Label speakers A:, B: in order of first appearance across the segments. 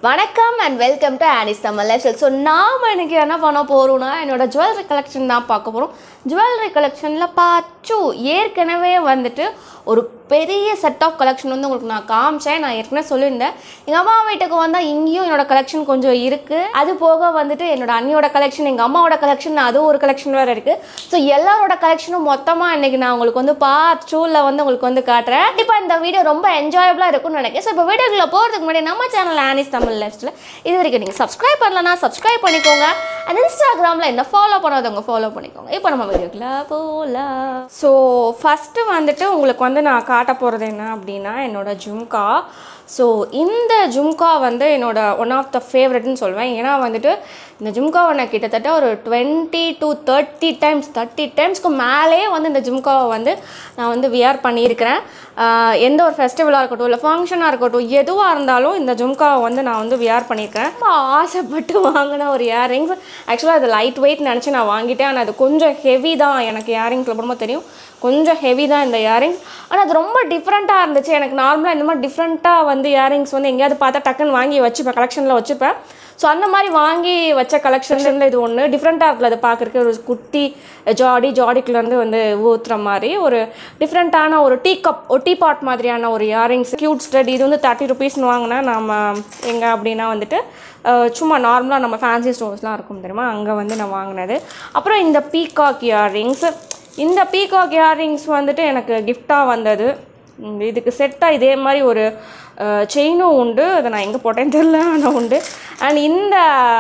A: வணக்கம் and welcome to Annie's Tamil life so நாம் இன்னைக்கு என்ன பண்ண போகிறோம்னா என்னோட ஜுவல்லரி கலெக்ஷன் தான் பார்க்க போகிறோம் ஜுவல்லரி கலெக்ஷனில் பாச்சு ஏற்கனவே வந்துட்டு ஒரு பெரிய செட் ஆஃப் கலெக்ஷன் வந்து உங்களுக்கு நான் காமிச்சேன் நான் ஏற்கனவே சொல்லியிருந்தேன் எங்கள் அம்மா வீட்டுக்கு வந்தால் இங்கேயும் என்னோட கலெக்ஷன் கொஞ்சம் இருக்குது அது போக வந்துட்டு என்னோட அண்ணியோட கலெக்ஷன் எங்கள் அம்மாவோட கலெக்ஷன் அது ஒரு கலெக்ஷன் வேறு இருக்குது ஸோ எல்லாரோட கலெக்ஷனும் மொத்தமாக இன்னைக்கு நான் உங்களுக்கு வந்து பார்ட் டூவில் வந்து உங்களுக்கு வந்து காட்டுறேன் இப்போ இந்த வீடியோ ரொம்ப என்ஜாயபுளாக இருக்கும்னு நினைக்கிறேன் ஸோ இப்போ வீடியோக்குள்ளே போகிறதுக்கு முன்னாடி நம்ம சேனல் ஆனிஸ் தமிழ் லைஃப்ஸில் இது வரைக்கும் நீங்கள் சப்ஸ்கிரைப் பண்ணலன்னா சப்ஸ்கிரைப் பண்ணிக்கோங்க அண்ட் இன்ஸ்டாகிராமில் என்ன ஃபாலோ பண்ணாதவங்க ஃபாலோ பண்ணிக்கோங்க இப்போ நம்ம வீடியோக்குள்ள போகலாம் ஸோ ஃபஸ்ட்டு வந்துட்டு உங்களுக்கு வந்து நான் காட்ட போகிறது என்ன அப்படின்னா என்னோட ஜும்கா ஸோ இந்த ஜும்கா வந்து என்னோட ஒன் ஆஃப் த ஃபேவரட்னு சொல்லுவேன் ஏன்னா வந்துட்டு இந்த ஜும்காவை நான் கிட்டத்தட்ட ஒரு twenty to thirty times thirty டைம்ஸ்க்கு மேலே வந்து இந்த ஜும்காவை வந்து நான் வந்து வியர் பண்ணியிருக்கிறேன் ஆஹ் எந்த ஒரு ஃபெஸ்டிவலாக இருக்கட்டும் இல்லை ஃபங்க்ஷனாக இருக்கட்டும் எதுவாக இருந்தாலும் இந்த ஜும்காவை வந்து நான் வந்து வியர் பண்ணியிருக்கேன் ரொம்ப ஆசைப்பட்டு வாங்கின ஒரு இயரிங்ஸ் ஆக்சுவலாக அது லைட் வெயிட் நினச்சி நான் வாங்கிட்டேன் ஆனால் அது கொஞ்சம் ஹெவி தான் எனக்கு இயரிங்ஸில் ரொம்ப தெரியும் கொஞ்சம் ஹெவி தான் இந்த இயரிங்ஸ் ஆனால் அது ரொம்ப டிஃப்ரெண்ட்டாக இருந்துச்சு எனக்கு நார்மலாக இந்த மாதிரி டிஃப்ரெண்ட்டாக வந்து இயரிங்ஸ் வந்து எங்கேயாவது பார்த்தா டக்குன்னு வாங்கி வச்சுப்பேன் கலெக்ஷனில் வச்சுப்பேன் ஸோ அந்த மாதிரி வாங்கி வச்ச கலெக்ஷனில் இது ஒன்று டிஃப்ரெண்ட்டாக இருக்குல்ல அது பார்க்குறக்கு ஒரு குட்டி ஜாடி ஜாடிக்குள்ளேருந்து வந்து ஊற்றுற மாதிரி ஒரு டிஃப்ரெண்ட்டான ஒரு டீ கப் ஒரு டீ பாட் மாதிரியான ஒரு இயரிங்ஸ் க்யூட் ஸ்டட் இது வந்து தேர்ட்டி ருபீஸ்னு வாங்கினா நம்ம எங்கே அப்படின்னா வந்துட்டு அஹ், சும்மா நார்மலாக நம்ம ஃபேன்சி ஸ்டோர்ஸ்லாம் இருக்கும் தெரியுமா அங்கே வந்து நான் வாங்கினது அப்புறம் இந்த பீகாக் இயரிங்ஸ் இந்த பீகாக் இயரிங்ஸ் வந்துட்டு எனக்கு கிஃப்டாக வந்தது ம், இதுக்கு செட்டாக இதே மாதிரி ஒரு செயினும் உண்டு அதை நான் எங்கே போட்டேன்னு தெரில ஆனால் உண்டு அண்ட் இந்த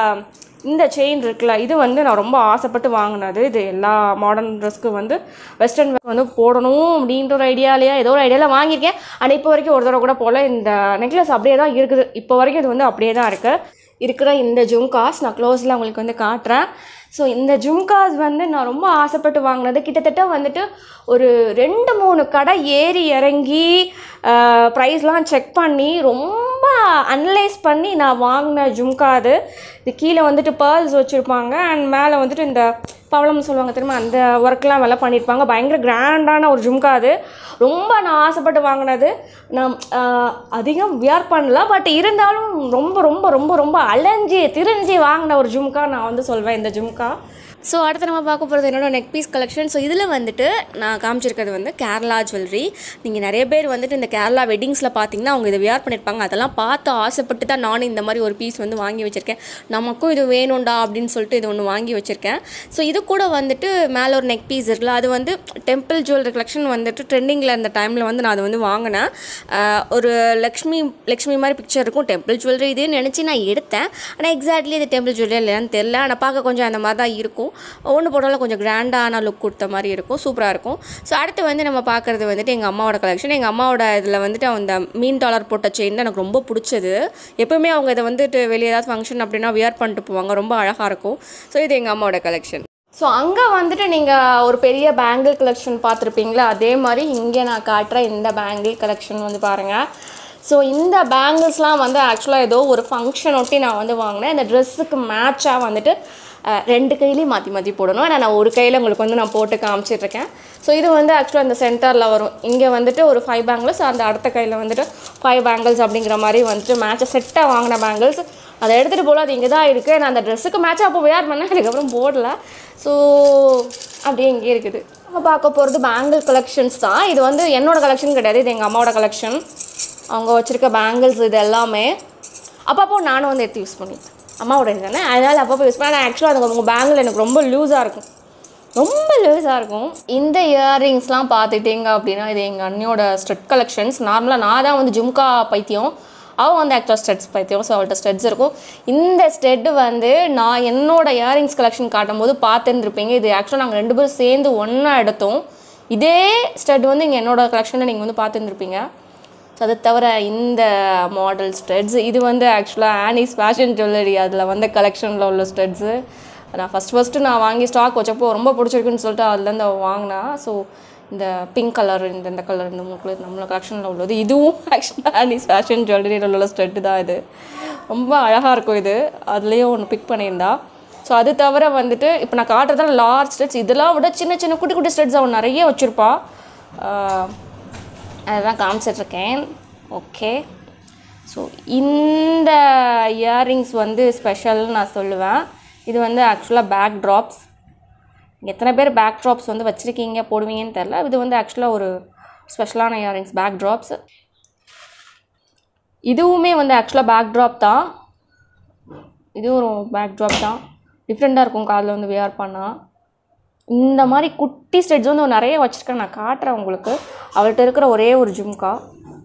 A: இந்த செயின் இருக்குல்ல இது வந்து நான் ரொம்ப ஆசைப்பட்டு வாங்கினது இது எல்லா மாடர்ன் ட்ரெஸ்க்கு வந்து வெஸ்டர்ன் வந்து போடணும் அப்படின்ற ஒரு ஐடியாலையா ஏதோ ஒரு ஐடியாவில் வாங்கியிருக்கேன் ஆனால் இப்போ வரைக்கும் ஒரு தடவை கூட போல் இந்த நெக்லஸ் அப்படியே தான் இருக்குது இப்போ வரைக்கும் இது வந்து அப்படியே தான் இருக்குது இருக்கிற இந்த ஜும்காஸ் நான் க்ளோஸில் உங்களுக்கு வந்து காட்டுறேன் ஸோ இந்த ஜும்காஸ் வந்து நான் ரொம்ப ஆசைப்பட்டு வாங்கினது கிட்டத்தட்ட வந்துட்டு ஒரு ரெண்டு மூணு கடை ஏறி இறங்கி ப்ரைஸ்லாம் செக் பண்ணி ரொம்ப அனலைஸ் பண்ணி நான் வாங்கின ஜும்கா அது இது கீழே வந்துட்டு பேர்ல்ஸ் வச்சுருப்பாங்க அண்ட் மேலே வந்துட்டு இந்த பவளம் சொல்லுவாங்க தெரியுமா அந்த ஒர்க்லாம் வேலை பண்ணியிருப்பாங்க பயங்கர கிராண்டான ஒரு ஜும்கா அது ரொம்ப நான் ஆசைப்பட்டு வாங்கினது நான் ஆஹ், அதிகம் வியர் பண்ணல பட் இருந்தாலும் ரொம்ப ரொம்ப ரொம்ப ரொம்ப அலைஞ்சி திரிஞ்சு வாங்கின ஒரு ஜும்கா நான் வந்து சொல்வேன் இந்த ஜும்கா ஸோ அடுத்து நம்ம பார்க்க போகிறது என்னோட நெக் பீஸ் கலெக்ஷன் ஸோ இதில் வந்துட்டு நான் காமிச்சிருக்கிறது வந்து கேரளா ஜுவல்லரி நீங்கள் நிறைய பேர் வந்துட்டு இந்த கேரளா வெட்டிங்ஸில் பார்த்தீங்கன்னா அவங்க இதை வியர் பண்ணியிருப்பாங்க அதெல்லாம் பார்த்து ஆசைப்பட்டு தான் நானும் இந்த மாதிரி ஒரு பீஸ் வந்து வாங்கி வச்சுருக்கேன் நமக்கும் இது வேணும்டா அப்படின்னு சொல்லிட்டு இது ஒன்று வாங்கி வச்சுருக்கேன் ஸோ இது கூட வந்துட்டு மேலே ஒரு நெக் பீஸ் இருக்குல்ல அது வந்து டெம்பிள் ஜுவல்லரி கலெக்ஷன் வந்துட்டு ட்ரெண்டிங்கில் இருந்த டைமில் வந்து நான் அதை வந்து வாங்கினேன் ஆஹ் ஒரு லக்ஷ்மி லக்ஷ்மி மாதிரி பிக்சர் இருக்கும் டெம்பிள் ஜுவல்லரி இதுன்னு நினச்சி நான் எடுத்தேன் ஆனால் எக்ஸாக்ட்லி இது டெம்பிள் ஜுவல்லரி இல்லையான்னு தெரில ஆனால் பார்க்க கொஞ்சம் அந்த மாதிரி தான் இருக்கும் ஒன்று போட்டாலும் கொஞ்சம் கிராண்டான லுக் கொடுத்த மாதிரி இருக்கும் சூப்பராக இருக்கும் ஸோ அடுத்து வந்து நம்ம பார்க்குறது வந்துட்டு எங்கள் அம்மாவோட கலெக்ஷன் எங்கள் அம்மாவோட இதில் வந்துட்டு அந்த மீன் டாலர் போட்ட செயின் தான் எனக்கு ரொம்ப பிடிச்சது எப்பவுமே அவங்க இதை வந்துட்டு வெளியே ஏதாவது ஃபங்க்ஷன் அப்படின்னா வியர் பண்ணிட்டு போவாங்க ரொம்ப அழகாக இருக்கும் ஸோ இது எங்கள் அம்மாவோட கலெக்ஷன் ஸோ அங்கே வந்துட்டு நீங்கள் ஒரு பெரிய பேங்கிள் கலெக்ஷன் பார்த்துருப்பீங்களா அதே மாதிரி இங்கே நான் காட்டுற இந்த பேங்கிள் கலெக்ஷன் வந்து பாருங்கள் ஸோ இந்த பேங்கிள்ஸ்லாம் வந்து ஆக்சுவலாக ஏதோ ஒரு ஃபங்க்ஷன் ஒட்டி நான் வந்து வாங்கினேன் இந்த ட்ரெஸ்ஸுக்கு மேட்சாக வந்துட்டு அஹ், ரெண்டு கையிலையும் மாற்றி மாற்றி போடணும் ஆனால் நான் ஒரு கையில் உங்களுக்கு வந்து நான் போட்டு காமிச்சிட்ருக்கேன் ஸோ இது வந்து ஆக்சுவலாக இந்த சென்டரில் வரும் இங்கே வந்துட்டு ஒரு ஃபைவ் பேங்கிள்ஸ் அந்த அடுத்த கையில் வந்துட்டு ஃபைவ் பேங்கிள்ஸ் அப்படிங்கிற மாதிரி வந்துட்டு மேட்சை செட்டாக வாங்கின பேங்கிள்ஸ் அதை எடுத்துகிட்டு போல அது இங்கே தான் இருக்குது நான் அந்த ட்ரெஸ்ஸுக்கு மேட்சாக அப்போ வேர் பண்ணேன் அதுக்கப்புறம் போடல ஸோ அப்படியே இங்கே இருக்குது நம்ம பார்க்க போகிறது பேங்கிள் கலெக்ஷன்ஸ் தான் இது வந்து என்னோட கலெக்ஷன் கிடையாது இது எங்கள் அம்மாவோட கலெக்ஷன் அவங்க வச்சுருக்க பேங்கிள்ஸ் இது எல்லாமே அப்பப்போ நானும் வந்து எடுத்து யூஸ் பண்ணிப்பேன் அம்மாவோட இது தானே அதனால் அப்பப்போ யூஸ் பண்ணேன் ஆக்சுவலாக அது உங்கள் பேங்கிள் எனக்கு ரொம்ப லூஸாக இருக்கும் ரொம்ப லூஸாக இருக்கும் இந்த இயரிங்ஸ்லாம் பார்த்துட்டீங்க அப்படின்னா இது எங்கள் அண்ணியோட ஸ்டெட் கலெக்ஷன்ஸ் நார்மலாக நான் தான் வந்து ஜும்கா பைத்தியம் அவள் வந்து ஆக்சுவலாக ஸ்டெட்ஸ் பைத்தியம் ஸோ அவள்கிட்ட ஸ்டெட்ஸ் இருக்கும் இந்த ஸ்டெட்டு வந்து நான் என்னோட இயரிங்ஸ் கலெக்ஷன் காட்டும்போது பார்த்துருந்துருப்பீங்க இது ஆக்சுவலாக நாங்கள் ரெண்டு பேரும் சேர்ந்து ஒன்றா எடுத்தோம் இதே ஸ்டெட் வந்து இங்கே என்னோட கலெக்ஷனில் நீங்கள் வந்து பார்த்துருந்துருப்பீங்க ஸோ அதை தவிர இந்த மாடல் ஸ்டெட்ஸ் இது வந்து ஆக்சுவலாக ஆனிஸ் ஃபேஷன் ஜுவல்லரி அதில் வந்து கலெக்ஷனில் உள்ள ஸ்டெட்ஸு நான் ஃபஸ்ட் ஃபஸ்ட்டு நான் வாங்கி ஸ்டாக் வச்சப்போ ரொம்ப பிடிச்சிருக்குன்னு சொல்லிட்டு அதுலேருந்து அவள் வாங்கினா ஸோ இந்த பிங்க் கலர் இந்த இந்த கலர் இந்த மூணு கலர் நம்மளோட கலெக்ஷனில் உள்ளது இதுவும் ஆக்சுவலாக ஆனிஸ் ஃபேஷன் ஜுவல்லரியில் உள்ள ஸ்டெட்டு தான் இது ரொம்ப அழகாக இருக்கும் இது அதுலேயும் ஒன்று பிக் பண்ணியிருந்தா ஸோ அது தவிர வந்துட்டு இப்போ நான் காட்டுறதால லார்ஜ் ஸ்டெட்ஸ் இதெல்லாம் விட சின்ன சின்ன குட்டி குட்டி ஸ்டெட்ஸ் அவன் நிறைய வச்சுருப்பா அதுதான் காமிச்சிட்ருக்கேன் ஓகே ஸோ இந்த இயரிங்ஸ் வந்து ஸ்பெஷல்னு நான் சொல்லுவேன் இது வந்து ஆக்சுவலாக பேக் ட்ராப்ஸ் எத்தனை பேர் பேக் ட்ராப்ஸ் வந்து வச்சுருக்கீங்க போடுவீங்கன்னு தெரில இது வந்து ஆக்சுவலாக ஒரு ஸ்பெஷலான இயரிங்ஸ் பேக் ட்ராப்ஸ் இதுவுமே வந்து ஆக்சுவலாக பேக் ட்ராப் தான் இதுவும் ஒரு பேக் ட்ராப் தான் டிஃப்ரெண்ட்டாக இருக்கும் காதில் வந்து வியர் பண்ணால் இந்த மாதிரி குட்டி ஸ்டெட்ஸ் வந்து நிறைய வச்சுருக்கேன் நான் காட்டுறேன் உங்களுக்கு அவள்கிட்ட இருக்கிற ஒரே ஒரு ஜும்கா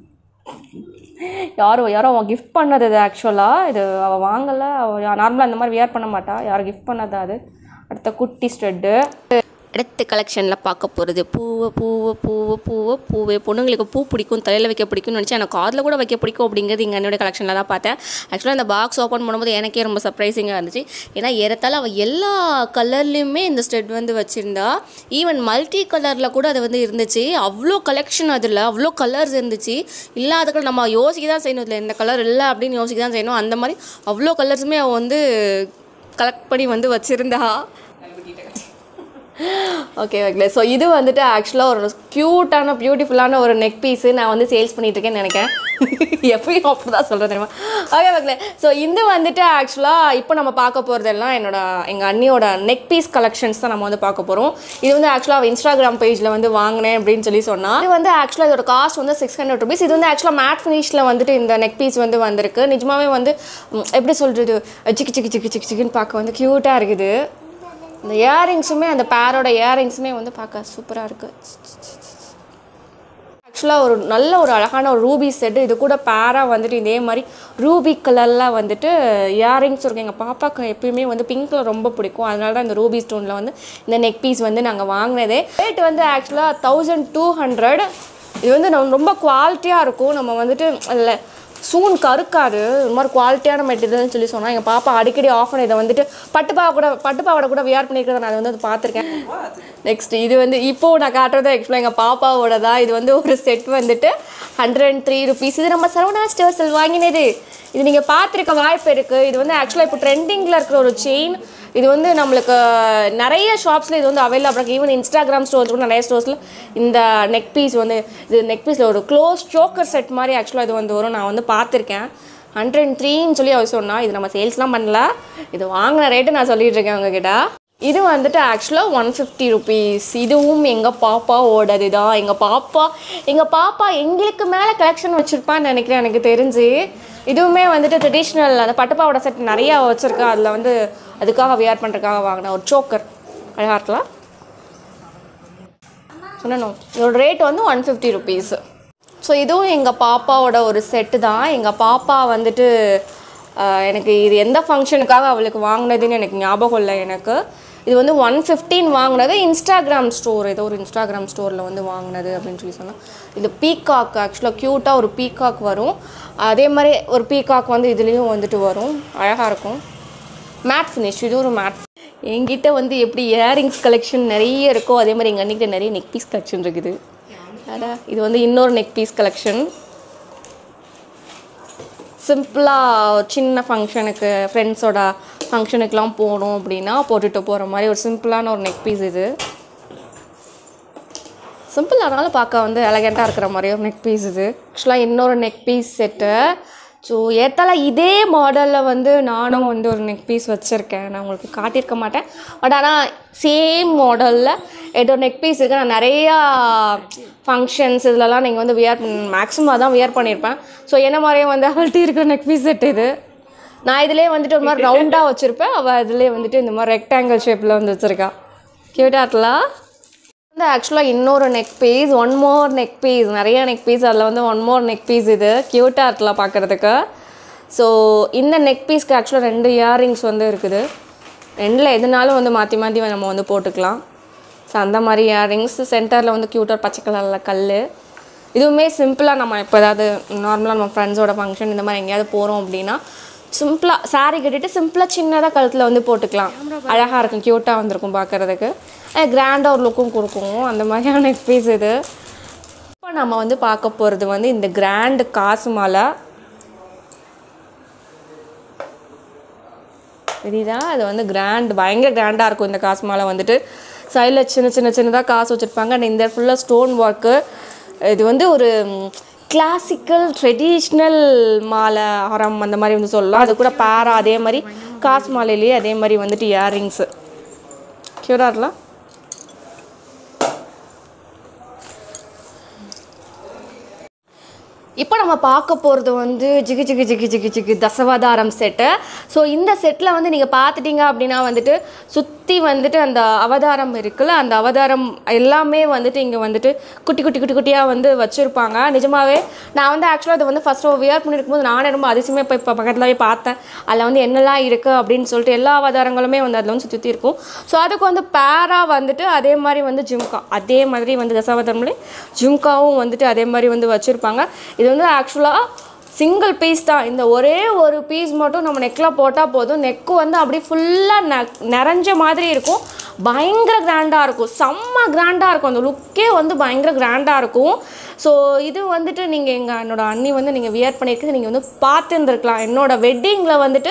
A: யாரோ யாரோ அவன் கிஃப்ட் பண்ணது இது ஆக்சுவலாக இது அவள் வாங்கலை அவள் நார்மலாக இந்த மாதிரி வியர் பண்ண மாட்டா யாரும் கிஃப்ட் பண்ணது அது அடுத்த குட்டி ஸ்டெட்டு அடுத்த கலெக்ஷனில் பார்க்க போகிறது பூவை பூவை பூவை பூவை பூவே பொண்ணுங்களுக்கு பூ பிடிக்கும் தலையில் வைக்க பிடிக்கும்னு நினச்சி எனக்கு காதில் கூட வைக்க பிடிக்கும் அப்படிங்கிறது இங்கே என்னோட கலெக்ஷனில் தான் பார்த்தேன் ஆக்சுவலாக இந்த பாக்ஸ் ஓப்பன் பண்ணும்போது எனக்கே ரொம்ப சர்ப்ரைசிங்காக இருந்துச்சு ஏன்னா ஏறத்தாழ அவள் எல்லா கலர்லேயுமே இந்த ஸ்டெட் வந்து வச்சுருந்தா ஈவன் மல்டி கலரில் கூட அது வந்து இருந்துச்சு அவ்வளோ கலெக்ஷன் அதில் அவ்வளோ கலர்ஸ் இருந்துச்சு இல்லாத நம்ம யோசிக்க தான் செய்யணும் இதில் இந்த கலர் இல்லை அப்படின்னு யோசிக்க தான் செய்யணும் அந்த மாதிரி அவ்வளோ கலர்ஸுமே அவள் வந்து கலெக்ட் பண்ணி வந்து வச்சுருந்தா ஓகே ஓகே ஸோ இது வந்துட்டு ஆக்சுவலாக ஒரு க்யூட்டான பியூட்டிஃபுல்லான ஒரு நெக் பீஸு நான் வந்து சேல்ஸ் பண்ணிட்டு இருக்கேன்னு நினைக்கிறேன் எப்பயும் அப்படி தான் சொல்கிறேன் தெரியுமா ஓகே ஓகே ஸோ இது வந்துட்டு ஆக்சுவலாக இப்போ நம்ம பார்க்க போகிறதெல்லாம் என்னோட எங்கள் அண்ணியோட நெக் பீஸ் கலெக்ஷன்ஸ் தான் நம்ம வந்து பார்க்க போகிறோம் இது வந்து ஆக்சுவலாக இன்ஸ்டாகிராம் பேஜில் வந்து வாங்கினேன் அப்படின்னு சொல்லி சொன்னால் இது வந்து ஆக்சுவலாக இதோட காஸ்ட் வந்து சிக்ஸ் ஹண்ட்ரட் ருபீஸ் இது வந்து ஆக்சுவலாக மேட் ஃபினிஷில் வந்துட்டு இந்த நெக் பீஸ் வந்து வந்திருக்கு நிஜமாவே வந்து ம், எப்படி சொல்கிறது சிக்கி சிக்கி சிக்கி சிக்கி சிக்கின்னு பார்க்க வந்து க்யூட்டாக இருக்குது இந்த இயரிங்ஸுமே அந்த பேரோட இயரிங்ஸுமே வந்து பார்க்க சூப்பராக இருக்குது ஆக்சுவலாக ஒரு நல்ல ஒரு அழகான ஒரு ரூபி செட்டு இது கூட பேராக வந்துட்டு இதே மாதிரி ரூபி கலரில் வந்துட்டு இயரிங்ஸ் இருக்கும் எங்கள் பாப்பாவுக்கு எப்பயுமே வந்து பிங்க் கலர் ரொம்ப பிடிக்கும் அதனால தான் இந்த ரூபி ஸ்டோனில் வந்து இந்த நெக் பீஸ் வந்து நாங்கள் வாங்கினதே ரேட் வந்து ஆக்சுவலாக தௌசண்ட் டூ ஹண்ட்ரட் இது வந்து நம்ம ரொம்ப குவாலிட்டியாக இருக்கும் நம்ம வந்துட்டு அதில் சூன் கருக்காது ஒரு மாதிரி குவாலிட்டியான மெட்டீரியல்னு சொல்லி சொன்னால் எங்கள் பாப்பா அடிக்கடி ஆஃப் பண்ணி இதை வந்துட்டு பட்டுப்பாவை கூட பட்டுப்பாவோட கூட வியர் பண்ணியிருக்கிறத நான் அதை வந்து பார்த்துருக்கேன் நெக்ஸ்ட் இது வந்து இப்போ நான் காட்டுறது ஆக்சுவலாக எங்கள் பாப்பாவோட தான் இது வந்து ஒரு செட் வந்துட்டு ஹண்ட்ரட் அண்ட் த்ரீ ருபீஸ் இது நம்ம சரவணா ஸ்டோர்ஸில் வாங்கினது இது நீங்கள் பார்த்துருக்க வாய்ப்பு இருக்குது இது வந்து ஆக்சுவலாக இப்போ ட்ரெண்டிங்கில் இருக்கிற ஒரு செயின் இது வந்து நம்மளுக்கு நிறைய ஷாப்ஸில் இது வந்து அவைலபிள் இருக்குது ஈவன் இன்ஸ்டாகிராம் ஸ்டோர்ஸ் கூட நிறைய ஸ்டோர்ஸில் இந்த நெக் பீஸ் வந்து இது நெக் பீஸில் ஒரு க்ளோஸ் சோக்கர் செட் மாதிரி ஆக்சுவலாக இது வந்து வரும் நான் வந்து பார்த்துருக்கேன் ஹண்ட்ரட் அண்ட் த்ரீன்னு சொல்லி அவர் சொன்னா இது நம்ம சேல்ஸ்லாம் பண்ணல இது வாங்கின ரேட்டு நான் சொல்லிட்டு இருக்கேன் உங்ககிட்ட இது வந்துட்டு ஆக்சுவலாக ஒன் ஃபிஃப்டி ருபீஸ் இதுவும் எங்கள் பாப்பாவோடது தான் எங்கள் பாப்பா எங்கள் பாப்பா எங்களுக்கு மேலே கலெக்ஷன் வச்சுருப்பான்னு நினைக்கிறேன் எனக்கு தெரிஞ்சு இதுவுமே வந்துட்டு ட்ரெடிஷ்னல் அந்த பட்டுப்பாவோட செட் நிறையா வச்சுருக்கா அதில் வந்து அதுக்காக வியர் பண்ணுறதுக்காக வாங்கினேன் ஒரு சோக்கர் அழகாக இருக்கலாம் சொன்னணும் இதோட ரேட் வந்து ஒன் ஃபிஃப்டி ருபீஸ் ஸோ இதுவும் எங்கள் பாப்பாவோட ஒரு செட்டு தான் எங்கள் பாப்பா வந்துட்டு ஆஹ், எனக்கு இது எந்த ஃபங்க்ஷனுக்காக அவளுக்கு வாங்கினதுன்னு எனக்கு ஞாபகம் இல்லை எனக்கு இது வந்து ஒன் ஃபிஃப்டீன் வாங்கினது இன்ஸ்டாகிராம் ஸ்டோர் ஏதோ ஒரு இன்ஸ்டாகிராம் ஸ்டோரில் வந்து வாங்கினது அப்படின்னு சொல்லி சொன்னால் இது பீகாக் ஆக்சுவலாக க்யூட்டாக ஒரு பீகாக் வரும் அதே மாதிரி ஒரு பீகாக் வந்து இதுலேயும் வந்துட்டு வரும் அழகாக இருக்கும் மேட் ஃபினிஷ் இது ஒரு மேட் என்கிட்ட வந்து எப்படி இயரிங்ஸ் கலெக்ஷன் நிறைய இருக்கோ அதே மாதிரி எங்கள் அன்றைக்கிட்ட நிறைய நெக் பீஸ் கலெக்ஷன் இருக்குது அதான் இது வந்து இன்னொரு நெக் பீஸ் கலெக்ஷன் சிம்பிளாக சின்ன ஃபங்க்ஷனுக்கு ஃப்ரெண்ட்ஸோட ஃபங்க்ஷனுக்குலாம் போகணும் அப்படின்னா போட்டுட்டு போகிற மாதிரி ஒரு சிம்பிளான ஒரு நெக் பீஸ் இது சிம்பிள் ஆனாலும் பார்க்க வந்து எலகெண்ட்டாக இருக்கிற மாதிரி ஒரு நெக் பீஸ் இது ஆக்சுவலாக இன்னொரு நெக் பீஸ் செட்டு ஸோ ஏத்தால இதே மாடலில் வந்து நானும் வந்து ஒரு நெக் பீஸ் வச்சுருக்கேன் நான் உங்களுக்கு காட்டியிருக்க மாட்டேன் பட் ஆனால் சேம் மாடலில் ஏதோ நெக் பீஸ் இருக்குது நான் நிறையா ஃபங்க்ஷன்ஸ் இதுலலாம் நீங்கள் வந்து வியர் மேக்ஸிமம் அதான் வியர் பண்ணியிருப்பேன் ஸோ என்ன மாதிரியே வந்து அவள்கிட்ட இருக்கிற நெக் பீஸ் செட் இது நான் இதிலே வந்துட்டு ஒரு மாதிரி ரவுண்டாக வச்சுருப்பேன் அவள் இதிலே வந்துட்டு இந்த மாதிரி ரெக்டாங்கிள் ஷேப்பில் வந்து வச்சுருக்கா கியூட்டாட்டலாம் வந்து ஆக்சுவலாக இன்னொரு neck piece one more neck piece நிறைய நெக் பீஸ் அதில் வந்து ஒன் மோர் நெக் பீஸ் இது க்யூட்டாக இருக்கலாம் பார்க்குறதுக்கு ஸோ இந்த நெக் பீஸ்க்கு ஆக்சுவலாக ரெண்டு இயரிங்ஸ் வந்து இருக்குது ரெண்டில் எதுனாலும் வந்து மாற்றி மாற்றி நம்ம வந்து போட்டுக்கலாம் ஸோ அந்த மாதிரி இயரிங்ஸ் சென்டரில் வந்து க்யூட்டாக பச்சை கலரில் கல் இதுவுமே சிம்பிளாக நம்ம இப்போ ஏதாவது நார்மலாக நம்ம ஃப்ரெண்ட்ஸோட ஃபங்க்ஷன் இந்த மாதிரி எங்கேயாவது போகிறோம் அப்படின்னா சிம்பிளாக saree கட்டிட்டு சிம்பிளாக சின்னதாக கழுத்தில் வந்து போட்டுக்கலாம் அழகாக இருக்கும் க்யூட்டாக வந்திருக்கும் பார்க்குறதுக்கு கிராண்டாக ஒரு லுக்கும் கொடுக்கும் அந்த மாதிரியான நெக் பீஸ் இது இப்போ நம்ம வந்து பார்க்க போகிறது வந்து இந்த கிராண்ட் காசு மாலை தெரியுதா அது வந்து கிராண்ட் பயங்கர கிராண்டாக இருக்கும் இந்த காசு மாலை வந்துட்டு சைடில் சின்ன சின்ன சின்னதாக காசு வச்சுருப்பாங்க and இந்த ஃபுல்லாக ஸ்டோன் ஒர்க்கு இது வந்து ஒரு ம், கிளாசிக்கல் ட்ரெடிஷ்னல் மாலை ஹரம் அந்த மாதிரி வந்து சொல்லலாம் அது கூட பேரா அதே மாதிரி காசு மாலையிலேயே அதே மாதிரி வந்துட்டு இயர்ரிங்ஸு க்யூராக இருக்கலாம் இப்போ நம்ம பார்க்க போகிறது வந்து ஜிகு ஜிகு ஜிகு ஜிகு ஜிகு தசவதாரம் செட்டு ஸோ இந்த செட்டில் வந்து நீங்கள் பார்த்துட்டீங்க அப்படின்னா வந்துட்டு சுற்றி வந்துட்டு அந்த அவதாரம் இருக்குல்ல அந்த அவதாரம் எல்லாமே வந்துட்டு இங்கே வந்துட்டு குட்டி குட்டி குட்டி குட்டியாக வந்து வச்சுருப்பாங்க நிஜமாவே நான் வந்து ஆக்சுவலாக அதை வந்து ஃபஸ்ட்டு வியர் பண்ணியிருக்கும் போது நானே ரொம்ப அதிசயமே போய் இப்போ பக்கத்தில் போய் பார்த்தேன் அதில் வந்து என்னெல்லாம் இருக்குது அப்படின்னு சொல்லிட்டு எல்லா அவதாரங்களுமே வந்து அதில் வந்து சுற்றி இருக்கும் ஸோ அதுக்கு வந்து பேரா வந்துட்டு அதே மாதிரி வந்து ஜிம்கா அதே மாதிரி வந்து தசாவதாரம்லேயே ஜிம்காவும் வந்துட்டு அதே மாதிரி வந்து வச்சுருப்பாங்க இது வந்து ஆக்சுவலாக சிங்கிள் பீஸ் தான் இந்த ஒரே ஒரு பீஸ் மட்டும் நம்ம நெக்கில் போட்டால் போதும் நெக்கு வந்து அப்படியே ஃபுல்லாக நெ நிறைஞ்ச மாதிரி இருக்கும் பயங்கர கிராண்டாக இருக்கும் செம்ம கிராண்டாக இருக்கும் அந்த லுக்கே வந்து பயங்கர கிராண்டாக இருக்கும் ஸோ இது வந்துட்டு நீங்கள் எங்கள் என்னோட அண்ணி வந்து நீங்கள் வியர் பண்ணியிருக்கிறது நீங்கள் வந்து பார்த்துருந்துருக்கலாம் என்னோட வெட்டிங்கில் வந்துட்டு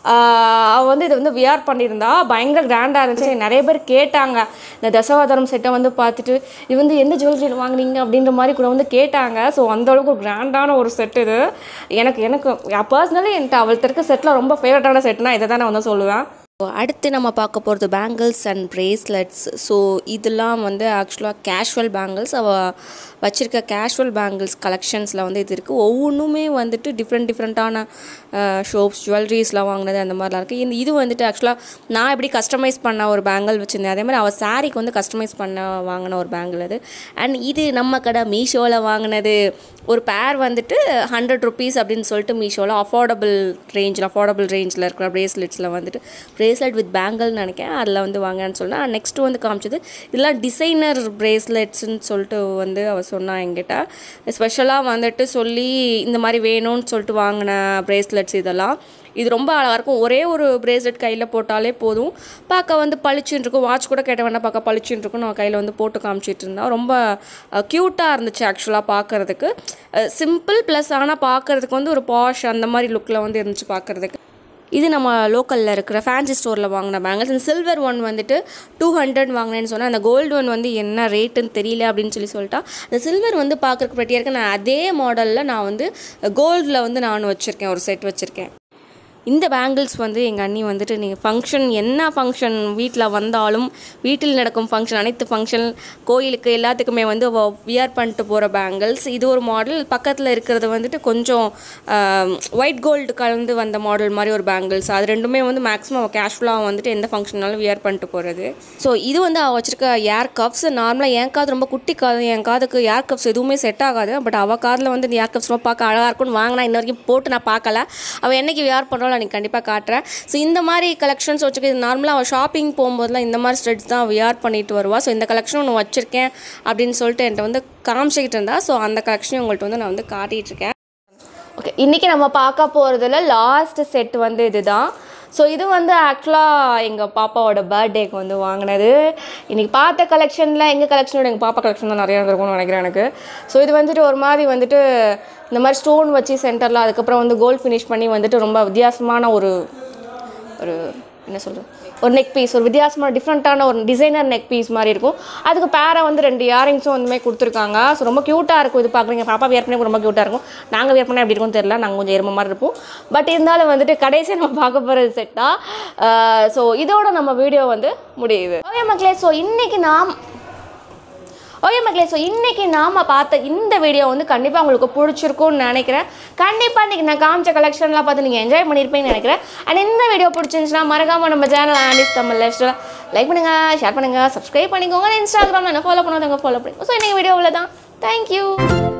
A: ஆஹ் அவ வந்து இதை வந்து வியர் பண்ணியிருந்தா பயங்கர கிராண்டாக இருந்துச்சு எனக்கு நிறைய பேர் கேட்டாங்க இந்த தசவாதாரம் செட்டை வந்து பார்த்துட்டு இது வந்து எந்த ஜுவல்லரியில் வாங்குனீங்க அப்படின்ற மாதிரி கூட வந்து கேட்டாங்க ஸோ அந்த அளவுக்கு ஒரு கிராண்டான ஒரு செட் இது எனக்கு எனக்கு பர்சனலி என்கிட்ட அவள்கிட்ட இருக்க செட்டில் ரொம்ப ஃபேவரட்டான செட்னா இதை தான் நான் வந்து சொல்லுவேன் அடுத்து நம்ம பார்க்க போகிறது பேங்கிள்ஸ் அண்ட் பிரேஸ்லெட்ஸ் ஸோ இதெல்லாம் வந்து ஆக்சுவலாக கேஷுவல் பேங்கிள்ஸ் அவள் வச்சுருக்க கேஷுவல் பேங்கிள்ஸ் கலெக்ஷன்ஸில் வந்து இது இருக்குது ஒவ்வொன்றுமே வந்துட்டு டிஃப்ரெண்ட் டிஃப்ரெண்ட்டான ஷோப்ஸ் ஜுவல்லரிஸ்லாம் வாங்கினது அந்த மாதிரிலாம் இருக்குது இந்த இது வந்துட்டு ஆக்சுவலாக நான் எப்படி கஸ்டமைஸ் பண்ண ஒரு பேங்கிள் வச்சுருந்தேன் அதே மாதிரி அவள் சாரீக்கு வந்து கஸ்டமைஸ் பண்ண வாங்கின ஒரு பேங்கிள் அது அண்ட் இது நம்ம கடை மீஷோவில் வாங்கினது ஒரு பேர் வந்துட்டு ஹண்ட்ரட் ருபீஸ் அப்படின்னு சொல்லிட்டு மீஷோவில் அஃபோர்டபுள் ரேஞ்சில் அஃபோர்டபுள் ரேஞ்சில் இருக்கிற ப்ரேஸ்லெட்ஸில் வந்துட்டு ப்ரேஸ்லெட் வித் பேங்கிள்னு நினைக்கிறேன் அதில் வந்து வாங்கினேன்னு சொன்னேன் நெக்ஸ்ட்டு வந்து காமிச்சது இதெல்லாம் டிசைனர் ப்ரேஸ்லெட்ஸ்ன்னு சொல்லிட்டு வந்து அவள் சொன்னா என்கிட்ட ஸ்பெஷலாக வந்துட்டு சொல்லி இந்த மாதிரி வேணும்னு சொல்லிட்டு வாங்கின ப்ரேஸ்லெட்ஸ் இதெல்லாம் இது ரொம்ப அழகாக இருக்கும் ஒரே ஒரு பிரேஸ்லெட் கையில் போட்டாலே போதும் பார்க்க வந்து பளிச்சுன்னு இருக்கும் வாட்ச் கூட கேட்ட வேணா பார்க்க பளிச்சுன்னு இருக்கும் நான் கையில் வந்து போட்டு காமிச்சிட்டு இருந்தேன் ரொம்ப க்யூட்டாக இருந்துச்சு ஆக்சுவலாக பார்க்குறதுக்கு சிம்பிள் ப்ளஸ் ஆனால் பார்க்குறதுக்கு வந்து ஒரு பாஷ் அந்த மாதிரி லுக்கில் வந்து இருந்துச்சு பார்க்குறதுக்கு இது நம்ம லோக்கலில் இருக்கிற ஃபேன்சி ஸ்டோரில் வாங்கின பேங்கிள்ஸ் இந்த சில்வர் ஒன் வந்துட்டு டூ ஹண்ட்ரட் வாங்கினேன்னு சொன்னேன் அந்த கோல்டு ஒன் வந்து என்ன ரேட்டுன்னு தெரியல அப்படின்னு சொல்லி சொல்லிட்டா அந்த சில்வர் வந்து பார்க்குறக்கு ப்ரெட்டியாக இருக்கு நான் அதே மாடலில் நான் வந்து கோல்டில் வந்து நான் வச்சுருக்கேன் ஒரு செட் வச்சுருக்கேன் இந்த பேங்கிள்ஸ் வந்து எங்கள் அண்ணி வந்துட்டு நீங்கள் ஃபங்க்ஷன் என்ன ஃபங்க்ஷன் வீட்டில் வந்தாலும் வீட்டில் நடக்கும் ஃபங்க்ஷன் அனைத்து ஃபங்க்ஷன் கோயிலுக்கு எல்லாத்துக்குமே வந்து வியர் பண்ணிட்டு போகிற பேங்கிள்ஸ் இது ஒரு மாடல் பக்கத்தில் இருக்கிறது வந்துட்டு கொஞ்சம் ஒயிட் கோல்டு கலந்து வந்த மாடல் மாதிரி ஒரு பேங்கிள்ஸ் அது ரெண்டுமே வந்து மேக்ஸிமம் கேஷுவலாக வந்துட்டு எந்த ஃபங்க்ஷனாலும் வியர் பண்ணிட்டு போகிறது ஸோ இது வந்து அவள் வச்சிருக்க ஏர் கப்ஸ் நார்மலாக என் காது ரொம்ப குட்டி காது என் காதுக்கு ஏர் கப்ஸ் எதுவுமே செட் ஆகாது பட் அவள் காதில் வந்து இந்த ஏர் கப்ஸ் ரொம்ப பார்க்க அழகாக இருக்கும்னு வாங்கினா இன்ன வரைக்கும் போட்டு நான் பார்க்கல அவள் என்னைக்கு வியர் பண்ணுறாலும் எனக்கு கண்டிப்பாக காட்டுறேன் ஸோ இந்த மாதிரி கலெக்ஷன்ஸ் வச்சுக்க இது நார்மலாக அவள் ஷாப்பிங் போகும்போதெல்லாம் இந்த மாதிரி ஸ்ட்ரெட்ஸ் தான் வியர் பண்ணிட்டு வருவா ஸோ இந்த கலெக்ஷன் ஒன்று வச்சுருக்கேன் அப்படின்னு சொல்லிட்டு என்கிட்ட வந்து காமிச்சிக்கிட்டு இருந்தா ஸோ அந்த கலெக்ஷனையும் உங்கள்கிட்ட வந்து நான் வந்து காட்டிகிட்டு இருக்கேன் ஓகே இன்றைக்கி நம்ம பார்க்க போகிறதுல லாஸ்ட் செட் வந்து இதுதான் ஸோ இது வந்து ஆக்சுவலாக எங்கள் பாப்பாவோட பர்த்டேக்கு வந்து வாங்கினது இன்றைக்கி பார்த்த கலெக்ஷனில் எங்கள் கலெக்ஷனோட எங்கள் பாப்பா கலெக்ஷன் தான் நிறையா இருந்திருக்கும்னு நினைக்கிறேன் எனக்கு ஸோ இது வந்துட்டு ஒரு மாதிரி வந்துட்டு இந்த மாதிரி ஸ்டோன் வச்சு சென்டரில் அதுக்கப்புறம் வந்து கோல்ட் ஃபினிஷ் பண்ணி வந்துட்டு ரொம்ப வித்தியாசமான ஒரு ஒரு என்ன சொல்கிறது ஒரு நெக் பீஸ் ஒரு வித்தியாசமான டிஃப்ரெண்ட்டான ஒரு டிசைனர் நெக் பீஸ் மாதிரி இருக்கும் அதுக்கு பேரை வந்து ரெண்டு இயரிங்ஸும் வந்துமே கொடுத்துருக்காங்க ஸோ ரொம்ப க்யூட்டாக இருக்கும் இது பார்க்குறீங்க பாப்பா வியர் பண்ணி ரொம்ப க்யூட்டாக இருக்கும் நாங்கள் வியர் பண்ணால் எப்படி இருக்கும்னு தெரியல நாங்கள் கொஞ்சம் எரும மாதிரி இருப்போம் பட் இருந்தாலும் வந்துட்டு கடைசியாக நம்ம பார்க்க போகிறது செட்டாக ஸோ இதோட நம்ம வீடியோ வந்து முடியுது ஓகே மக்களே ஸோ இன்றைக்கி நாம் ஓகே மக்களே ஸோ இன்றைக்கி நாம் பார்த்த இந்த வீடியோ வந்து கண்டிப்பாக உங்களுக்கு பிடிச்சிருக்கும்னு நினைக்கிறேன் கண்டிப்பாக இன்றைக்கி நான் காமிச்ச கலெக்ஷன்லாம் பார்த்து நீங்கள் என்ஜாய் பண்ணியிருப்பீங்கன்னு நினைக்கிறேன் அண்ட் இந்த வீடியோ பிடிச்சிருந்துச்சுன்னா மறக்காமல் நம்ம channel aunty's Tamil lifestyle like பண்ணுங்கள் ஷேர் பண்ணுங்கள் சப்ஸ்கிரைப் பண்ணிக்கோங்க இன்ஸ்டாகிராமில் என்ன ஃபாலோ பண்ணாதவங்க ஃபாலோ பண்ணிக்கோங்க ஸோ இன்றைக்கி வீடியோவில் தான் தேங்க்யூ